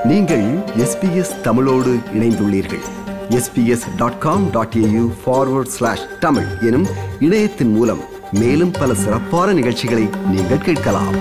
நீங்கள் எஸ்பிஎஸ் தமிழோடு இணைந்துள்ளீர்கள் SBS dot com dot AU forward slash Tamil எனும் இணையத்தின் மூலம் மேலும் பல சிறப்பான நிகழ்ச்சிகளை நீங்கள் கேட்கலாம்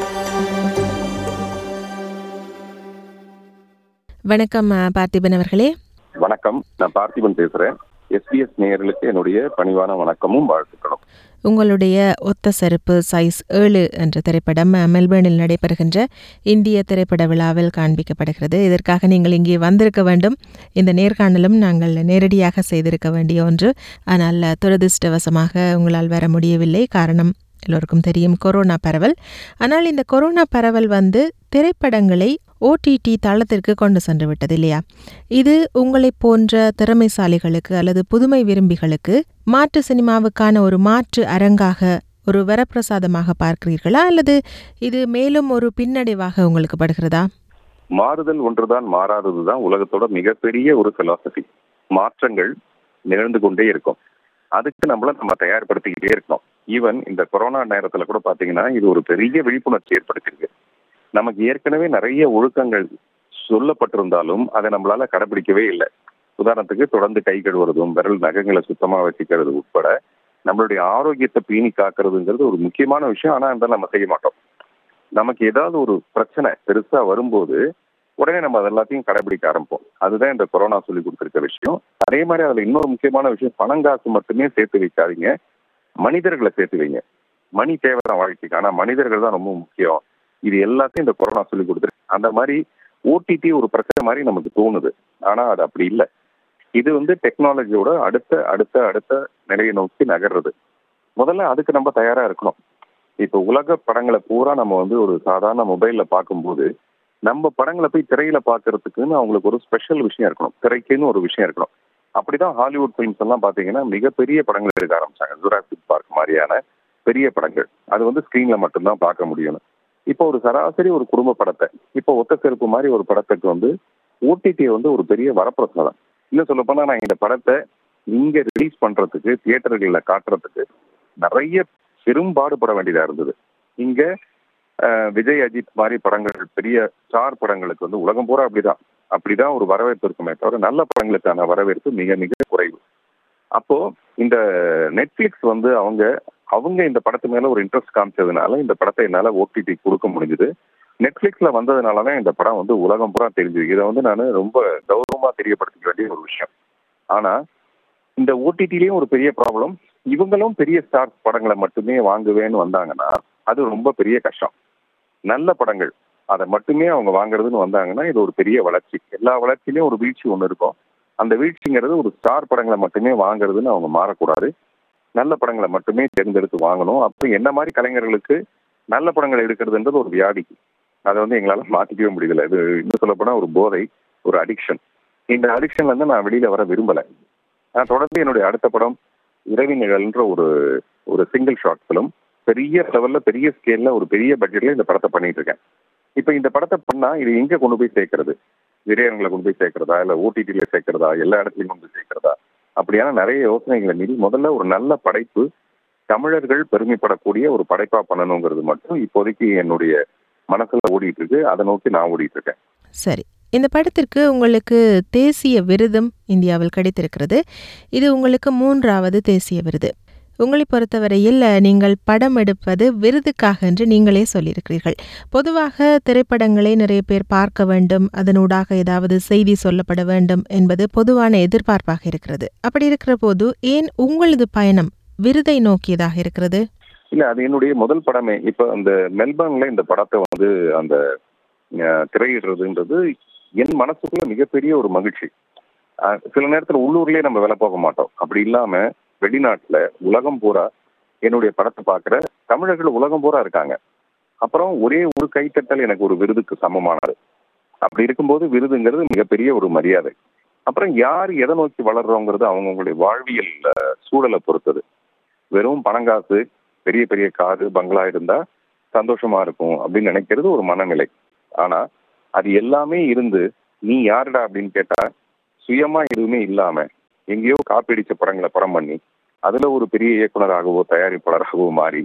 வணக்கம் அ, பார்த்திபன் அவர்களே வணக்கம் நான் பார்த்திபன் பேசுறேன் எஸ்பிஎஸ் நேயர்களுக்கு என்னுடைய பணிவான வணக்கமும் வாழ்த்துக்களும் உங்களுடைய ஒத்த செருப்பு சைஸ் ஏழு என்ற திரைப்படம் அ, மெல்பர்னில் நடைபெறுகின்ற இந்திய திரைப்பட விழாவில் காண்பிக்கப்படுகிறது இதற்காக நீங்கள் இங்கே வந்திருக்க வேண்டும் இந்த நேர்காணலும் நாங்கள் நேரடியாக செய்திருக்க வேண்டிய ஒன்று ஆனால் அ, துரதிர்ஷ்டவசமாக உங்களால் வர முடியவில்லை காரணம் எல்லோருக்கும் தெரியும் கொரோனா பரவல் ஆனால் இந்த கொரோனா பரவல் வந்து திரைப்படங்களை ஓடிடி தளத்திற்கு கொண்டு சென்று விட்டது இல்லையா இது உங்களைப் போன்ற திறமைசாலிகளுக்கு அல்லது புதுமை விரும்பிகளுக்கு மாற்று சினிமாவுக்கான ஒரு மாற்று அரங்காக ஒரு வரப்பிரசாதமாக பார்க்கிறீர்களா அல்லது இது மேலும் ஒரு பின்னடைவாக உங்களுக்கு படுகிறதா மாறுதல் ஒன்றுதான் மாறாததுதான் உலகத்தோட மிகப்பெரிய ஒரு பிலாசபி மாற்றங்கள் நிகழ்ந்து கொண்டே இருக்கும் அதுக்கு நம்மள நம்ம தயார்படுத்திக்கிட்டே இருக்கணும் ஈவன் இந்த கொரோனா நேரத்துல கூட பாத்தீங்கன்னா இது ஒரு பெரிய விழிப்புணர்ச்சி ஏற்படுத்தியிருக்கு நமக்கு ஏற்கனவே நிறைய ஒழுக்கங்கள் சொல்லப்பட்டிருந்தாலும் அதை நம்மளால கடைபிடிக்கவே இல்லை உதாரணத்துக்கு தொடர்ந்து கை கழுவுறதும் விரல் நகங்களை சுத்தமா வச்சுக்கிறது உட்பட நம்மளுடைய ஆரோக்கியத்தை பேணி காக்கிறதுங்கிறது ஒரு முக்கியமான விஷயம் ஆனா இருந்தாலும் நம்ம செய்ய மாட்டோம் நமக்கு ஏதாவது ஒரு பிரச்சனை பெருசா வரும்போது உடனே நம்ம அது எல்லாத்தையும் கடைபிடிக்க ஆரம்பிப்போம் அதுதான் இந்த கொரோனா சொல்லி கொடுத்துருக்க விஷயம் அதே மாதிரி அதுல இன்னொரு முக்கியமான விஷயம் பணங்காசு மட்டுமே சேர்த்து வைக்காதீங்க மனிதர்களை சேர்த்து வைங்க மணி தேவைதான் வாழ்க்கைக்கு ஆனா மனிதர்கள் தான் ரொம்ப முக்கியம் இது எல்லாத்தையும் இந்த கொரோனா சொல்லி கொடுத்துருக்கு அந்த மாதிரி ஓடிடி ஒரு பிரச்சனை மாதிரி நமக்கு தோணுது ஆனா அது அப்படி இல்லை இது வந்து டெக்னாலஜியோட அடுத்த அடுத்த அடுத்த நிலையை நோக்கி நகர்றது முதல்ல அதுக்கு நம்ம தயாரா இருக்கணும் இப்ப உலக படங்களை பூரா நம்ம வந்து ஒரு சாதாரண மொபைல்ல பார்க்கும்போது நம்ம படங்களை போய் திரையில பார்க்கறதுக்குன்னு அவங்களுக்கு ஒரு ஸ்பெஷல் விஷயம் இருக்கணும் திரைக்குன்னு ஒரு விஷயம் இருக்கணும் அப்படிதான் ஹாலிவுட் ஃபிலிம்ஸ் எல்லாம் பாத்தீங்கன்னா மிகப்பெரிய படங்கள் எடுக்க ஆரம்பிச்சாங்க ஜுராசிக் பார்க் மாதிரியான பெரிய படங்கள் அது வந்து ஸ்கிரீன்ல மட்டும்தான் பார்க்க முடியும் இப்போ ஒரு சராசரி ஒரு குடும்ப படத்தை இப்போ ஒத்த செருப்பு மாதிரி ஒரு படத்துக்கு வந்து ஓடிடி வந்து ஒரு பெரிய வரப்பிரசாதம் இன்னும் சொல்ல போனா நான் இந்த படத்தை இங்க ரிலீஸ் பண்றதுக்கு தியேட்டர்கள்ல காட்டுறதுக்கு நிறைய பெரும்பாடுபட வேண்டியதா இருந்தது இங்க அஹ், விஜய் அஜித் மாதிரி படங்கள் பெரிய ஸ்டார் படங்களுக்கு வந்து உலகம் பூரா அப்படிதான் அப்படிதான் ஒரு வரவேற்பு இருக்குமே தவிர நல்ல படங்களுக்கான வரவேற்பு மிக மிக குறைவு அப்போ இந்த நெட்ஃபிளிக்ஸ் வந்து அவங்க அவங்க இந்த படத்து மேல ஒரு இன்ட்ரெஸ்ட் காமிச்சதுனால இந்த படத்தை என்னால ஓடிடி கொடுக்க முடிஞ்சது நெட்ஃபிளிக்ஸ்ல வந்ததுனால தான் இந்த படம் வந்து உலகம் பூரா தெரிஞ்சது இதை வந்து நான் ரொம்ப கௌரவமா தெரியப்படுத்திக்க வேண்டிய ஒரு விஷயம் ஆனா இந்த ஓடிடிலயும் ஒரு பெரிய ப்ராப்ளம் இவங்களும் பெரிய ஸ்டார் படங்களை மட்டுமே வாங்குவேன்னு வந்தாங்கன்னா அது ரொம்ப பெரிய கஷ்டம் நல்ல படங்கள் அதை மட்டுமே அவங்க வாங்குறதுன்னு வந்தாங்கன்னா இது ஒரு பெரிய வளர்ச்சி எல்லா வளர்ச்சியிலயும் ஒரு வீழ்ச்சி ஒன்று இருக்கும் அந்த வீழ்ச்சிங்கிறது ஒரு ஸ்டார் படங்களை மட்டுமே வாங்குறதுன்னு அவங்க மாறக்கூடாது நல்ல படங்களை மட்டுமே தேர்ந்தெடுத்து வாங்கணும் அப்போ என்ன மாதிரி கலைஞர்களுக்கு நல்ல படங்கள் எடுக்கிறதுன்றது ஒரு வியாதி அதை வந்து எங்களால மாத்திக்கவே முடியல இது இன்னும் சொல்லப்போனா ஒரு போதை ஒரு அடிக்ஷன் இந்த அடிக்ஷன்ல இருந்து நான் வெளியில வர விரும்பல நான் தொடர்ந்து என்னுடைய அடுத்த படம் இரவி நிழல்ன்ற ஒரு ஒரு சிங்கிள் ஷார்ட் ஃபிலிம் பெரிய லெவல்ல பெரிய ஸ்கேல்ல ஒரு பெரிய பட்ஜெட்ல இந்த படத்தை பண்ணிட்டு இருக்கேன் இப்போ இந்த படத்தை பண்ணா இது எங்க கொண்டு போய் சேர்க்கறது திரையரங்களை கொண்டு போய் சேர்க்கறதா இல்ல ஓடிடியில சேர்க்கறதா எல்லா இடத்துலயும் கொண்டு போய் சேர்க்கறதா அப்படியான நிறைய யோசனைகளை மீறி முதல்ல ஒரு நல்ல படைப்பு தமிழர்கள் பெருமைப்படக்கூடிய ஒரு படைப்பா பண்ணணுங்கிறது மட்டும் இப்போதைக்கு என்னுடைய மனசுல ஓடிட்டு இருக்கு அதை நோக்கி நான் ஓடிட்டு இருக்கேன் சரி இந்த படத்திற்கு உங்களுக்கு தேசிய விருதும் இந்தியாவில் கிடைத்திருக்கிறது இது உங்களுக்கு மூன்றாவது தேசிய விருது உங்களை பொறுத்தவரையில் அ, நீங்கள் படம் எடுப்பது விருதுக்காக என்று நீங்களே சொல்லியிருக்கிறீர்கள் பொதுவாக திரைப்படங்களை நிறைய பேர் பார்க்க வேண்டும் அதனூடாக ஏதாவது செய்தி சொல்லப்பட வேண்டும் என்பது பொதுவான எதிர்பார்ப்பாக இருக்கிறது அப்படி இருக்கிற போது ஏன் உங்களது பயணம் விருதை நோக்கியதாக இருக்கிறது இல்ல அது என்னுடைய முதல் படமே இப்ப அந்த மெல்பர்ன்ல இந்த படத்தை வந்து அந்த அஹ், திரையிடுறதுன்றது என் மனசுக்குள்ள மிகப்பெரிய ஒரு மகிழ்ச்சி அஹ், சில நேரத்துல உள்ளூர்லயே நம்ம வேலை போக மாட்டோம் அப்படி இல்லாம வெளிநாட்டுல உலகம் பூரா என்னுடைய படத்தை பார்க்குற தமிழர்கள் உலகம் பூரா இருக்காங்க அப்புறம் ஒரே ஒரு கைத்தட்டல் எனக்கு ஒரு விருதுக்கு சமமானது அப்படி இருக்கும்போது விருதுங்கிறது மிகப்பெரிய ஒரு மரியாதை அப்புறம் யார் எதை நோக்கி வளர்றோங்கிறது அவங்கவுங்களுடைய வாழ்வியல் அஹ், சூழலை பொறுத்தது வெறும் பணங்காசு பெரிய பெரிய காரு பங்களா இருந்தா சந்தோஷமா இருக்கும் அப்படின்னு நினைக்கிறது ஒரு மனநிலை ஆனா அது எல்லாமே இருந்து நீ யாருடா அப்படின்னு கேட்டா சுயமா எதுவுமே இல்லாம எங்கேயோ காப்பீடிச்ச படங்களை படம் பண்ணி அதுல ஒரு பெரிய இயக்குனராகவோ தயாரிப்பாளராகவோ மாறி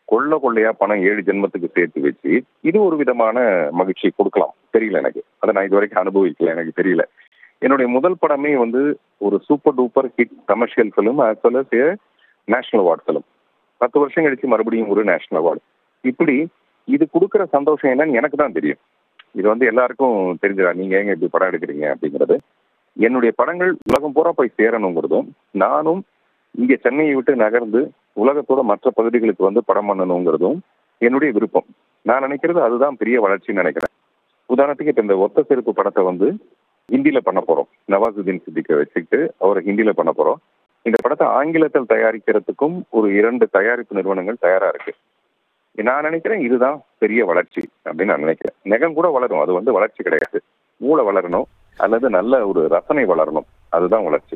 கொள்ள கொள்ளையா பணம் ஏழு ஜென்மத்துக்கு சேர்த்து வச்சு இது ஒரு விதமான மகிழ்ச்சி கொடுக்கலாம் தெரியல எனக்கு அதை நான் இது வரைக்கும் அனுபவிக்கல எனக்கு தெரியல என்னுடைய முதல் படமே வந்து ஒரு super duper hit commercial film as well as national award film பத்து வருஷம் கழிச்சு மறுபடியும் ஒரு நேஷனல் அவார்டு இப்படி இது கொடுக்குற சந்தோஷம் என்னன்னு எனக்கு தான் தெரியும் இது வந்து எல்லாருக்கும் தெரிஞ்சதா நீங்க ஏங்க இப்படி படம் எடுக்கிறீங்க அப்படிங்கிறது என்னுடைய படங்கள் உலகம் பூரா போய் சேரணுங்கிறதும் நானும் இங்க சென்னையை விட்டு நகர்ந்து உலகத்தோட மற்ற பகுதிகளுக்கு வந்து படம் பண்ணணுங்கிறதும் என்னுடைய விருப்பம் நான் நினைக்கிறது அதுதான் பெரிய வளர்ச்சின்னு நினைக்கிறேன் உதாரணத்துக்கு இப்ப இந்த ஒத்த செருப்பு படத்தை வந்து ஹிந்தியில பண்ண போறோம் நவாசுதீன் சித்திக்கை வச்சுக்கிட்டு அவரை ஹிந்தியில பண்ண போறோம் இந்த படத்தை ஆங்கிலத்தில் தயாரிக்கிறதுக்கும் ஒரு இரண்டு தயாரிப்பு நிறுவனங்கள் தயாரா இருக்கு நான் நினைக்கிறேன் இதுதான் பெரிய வளர்ச்சி அப்படின்னு நான் நினைக்கிறேன் நெகம் கூட வளரும் அது வந்து வளர்ச்சி கிடையாது மூளை வளரணும் அல்லது நல்ல ஒரு ரசனை வளரணும் அதுதான் வளர்ச்சி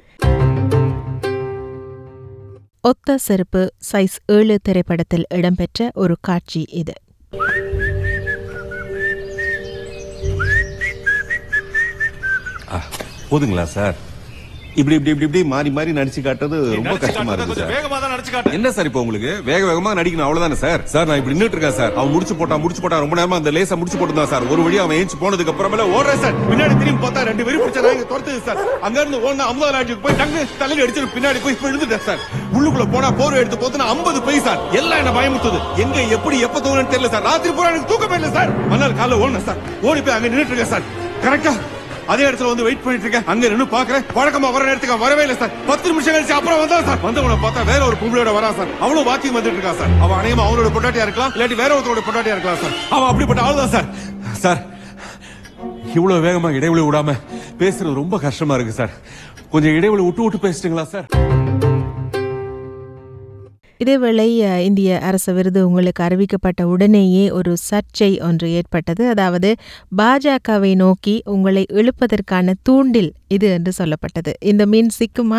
ஒத்த செருப்பு சைஸ் ஏழு திரைப்படத்தில் இடம்பெற்ற ஒரு காட்சி இது போதுங்களா சார் இப்படி இப்படி இப்படி இப்படி மாறி மாறி நடிச்சு காட்டுறது ரொம்ப கஷ்டமா இருக்கு சார் வேகமா தான் நடிச்சு காட்டு என்ன சார் இப்போ உங்களுக்கு வேக வேகமா நடிக்கணும் அவ்வளவுதானே சார் சார் நான் இப்படி நின்னுட்டு இருக்கேன் சார் அவன் முடிச்சு போட்டான் முடிச்சு போட்டான் ரொம்ப நேரமா அந்த லேசா முடிச்சு போட்டுதான் சார் ஒரு வழி அவன் ஏஞ்சி போனதுக்கு அப்புறமேல ஓடுறேன் சார் பின்னாடி திரும்பி பார்த்தா ரெண்டு பேரும் பிடிச்ச நாய்ங்க துரத்துது சார் அங்க இருந்து ஓடுனா ஐம்பது லாட்ஜுக்கு போய் டங்கு தலையில அடிச்சு பின்னாடி போய் விழுந்துட்டேன் சார் உள்ளுக்குள்ள போனா போர்வை எடுத்து போத்துனா ஐம்பது பை சார் எல்லாம் என்ன பயமுத்துது எங்க எப்படி எப்ப தூங்கணும்னு தெரியல சார் ராத்திரி பூரா எனக்கு தூக்கமே இல்லை சார் மறுநாள் காலைல ஓடுனேன் சார் ஓடி போய் அங்க நின்னுட்டு இருக்கேன் சார் கரெக்டா அதே இடத்துல வந்து வெயிட் பண்ணிட்டு இருக்கேன் அங்க நின்னு பாக்குறேன் வழக்கமா வர நேரத்துக்கு அவன் வரவே இல்லை சார் பத்து நிமிஷம் கழிச்சு அப்புறம் வந்தா சார் வந்தவனை பார்த்தா வேற ஒரு பொம்பளையோட வரா சார் அவனும் வாக்கிங் வந்துட்டு இருக்கா சார் அவன் அநேகமா அவனோட பொண்டாட்டியா இருக்கலாம் இல்லாட்டி வேற ஒருத்தரோட பொண்டாட்டியா இருக்கலாம் சார் அவன் அப்படிப்பட்ட ஆள் தான் சார் சார் இவ்வளவு வேகமா இடைவெளி விடாம பேசுறது ரொம்ப கஷ்டமா இருக்கு சார் கொஞ்சம் இடைவெளி விட்டு விட்டு பேசிட்டுங்களா சார் இதேவேளை அஹ், இந்திய அரசு விருது உங்களுக்கு அறிவிக்கப்பட்ட உடனேயே ஒரு சர்ச்சை ஒன்று ஏற்பட்டது அதாவது பாஜகவை நோக்கி உங்களை இழுப்பதற்கான தூண்டில் இது என்று சொல்லப்பட்டது இந்த மீன் சிக்குமா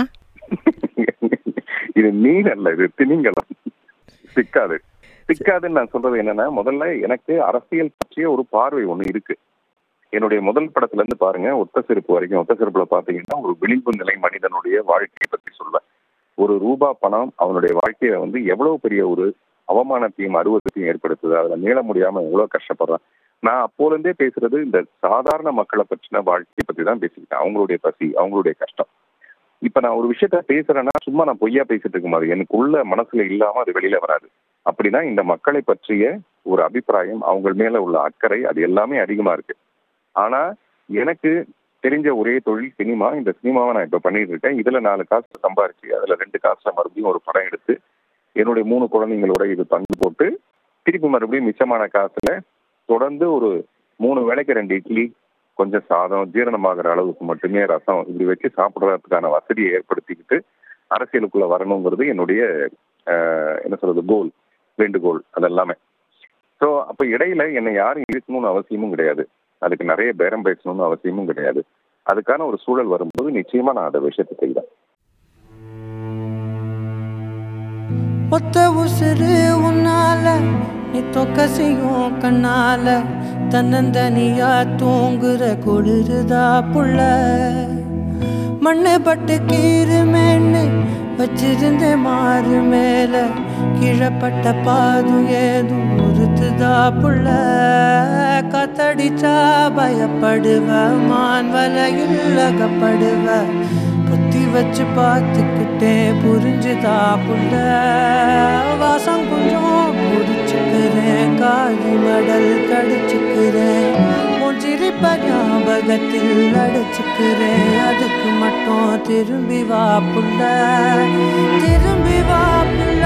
இது மீன் அல்ல இது திமிங்கலம் சிக்காது சிக்காதுன்னு நான் சொல்றது என்னன்னா முதல்ல எனக்கு அரசியல் பற்றிய ஒரு பார்வை ஒண்ணு இருக்கு என்னுடைய முதல் படத்துல இருந்து பாருங்க ஒத்த செருப்பு வரைக்கும் ஒத்த செருப்புல பாத்தீங்கன்னா ஒரு விளிம்பு நிலை மனிதனுடைய வாழ்க்கையை பத்தி சொல்வேன் ஒரு ரூபா பணம் அவனுடைய வாழ்க்கையில வந்து எவ்வளவு பெரிய ஒரு அவமானத்தையும் அருவத்தையும் ஏற்படுத்துது அதுல மீள முடியாம எவ்வளவு கஷ்டப்படுறான் நான் அப்போல இருந்தே பேசுறது இந்த சாதாரண மக்களை பற்றின வாழ்க்கையை பத்தி தான் பேசிக்கிட்டேன் அவங்களுடைய பசி அவங்களுடைய கஷ்டம் இப்ப நான் ஒரு விஷயத்த பேசுறேன்னா சும்மா நான் பொய்யா பேசிட்டு இருக்க மாதிரி எனக்குள்ள மனசுல இல்லாம அது வெளியில வராது அப்படின்னா இந்த மக்களை பற்றிய ஒரு அபிப்பிராயம் அவங்க மேல உள்ள அக்கறை அது எல்லாமே அதிகமா இருக்கு ஆனா எனக்கு தெரிஞ்ச ஒரே தொழில் சினிமா இந்த சினிமாவை நான் இப்ப பண்ணிட்டு இருக்கேன் இதுல நாலு காசு சம்பாரிச்சு அதுல ரெண்டு காசுல மறுபடியும் ஒரு படம் எடுத்து என்னுடைய மூணு குழந்தைங்களோட இது பங்கு போட்டு திருப்பி மறுபடியும் மிச்சமான காசுல தொடர்ந்து ஒரு மூணு வேளைக்கு ரெண்டு இட்லி கொஞ்சம் சாதம் ஜீரணமாகிற அளவுக்கு மட்டுமே ரசம் இப்படி வச்சு சாப்பிடுறதுக்கான வசதியை ஏற்படுத்திக்கிட்டு அரசியலுக்குள்ள வரணுங்கிறது என்னுடைய ஆஹ், என்ன சொல்றது கோல் வேண்டுகோள் அதெல்லாமே ஸோ அப்ப இடையில என்னை யாரும் இருக்கணும்னு அவசியமும் கிடையாது அதுக்கு நிறைய பேரம் பேசணும்னு அவசியமும் கிடையாது அதுக்கான ஒரு சூழல் வரும்போது நிச்சயமா நான் அந்த விஷயத்தை செய்வேன் ஒத்த உசுறு உன்னால நீ தொக்கசையும் கண்ணால தன்னந்தனியா தூங்குற குளிருதா புள்ள மண்ணு பட்டு கீறு மேன்னு வச்சிருந்த மாறு மேல கீழப்பட்ட பாது ஏதும் உறுத்துதா புள்ள காத்தடிச்சா பயப்படுவ மான் வலையில் அகப்படுவ புத்தி வச்சு பார்த்துக்கிட்டே புரிஞ்சுதா புள்ள வாசம் கொஞ்சம் பிடிச்சுக்கிறேன் காதி மடல் கடிச்சுக்கிறேன் உன் சிரிப்ப ஞாபகத்தில் அடிச்சுக்கிறேன் அதுக்கு மட்டும் திரும்பி வா புள்ள திரும்பி வா புள்ள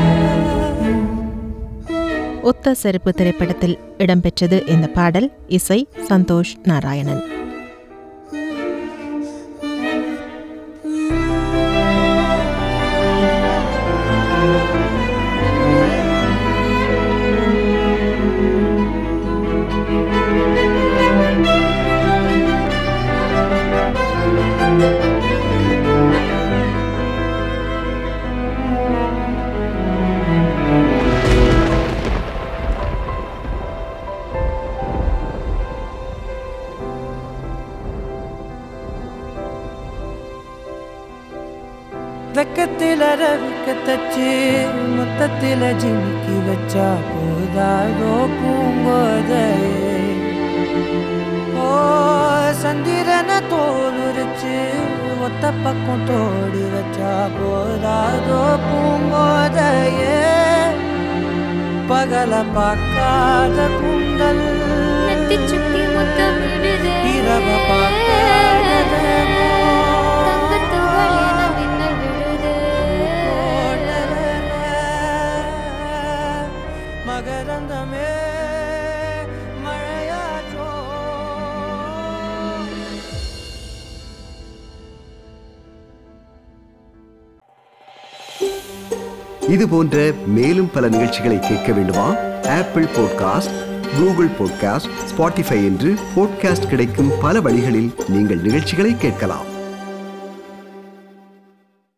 ஒத்த செருப்பு திரைப்படத்தில் இடம்பெற்றது இந்த பாடல் இசை சந்தோஷ் நாராயணன் வெக்கத்தில ரவிக்க தச்சு மொத்தத்தில ஜிமிக்கி வச்சா போதாதோ பூங்கோதையே ஓ சந்திரன தோலுரிச்சு ஒத்த பக்கம் தோடி வச்சா போதாதோ பூங்கோதையே பகல பார்க்காத குண்டல் நெத்தி சுட்டி முத்தமிடுதே. இரவ பார்க்காததமோ. தங்கத்துகள் என மின்னல் விடுதே. மகரந்தமே மழையாற்றோ இது போன்ற மேலும் பல நிகழ்ச்சிகளை கேட்க வேண்டுமா Apple podcast Google podcast Spotify என்று பாட்காஸ்ட் கிடைக்கும் பல வழிகளில் நீங்கள் நிகழ்ச்சிகளை கேட்கலாம்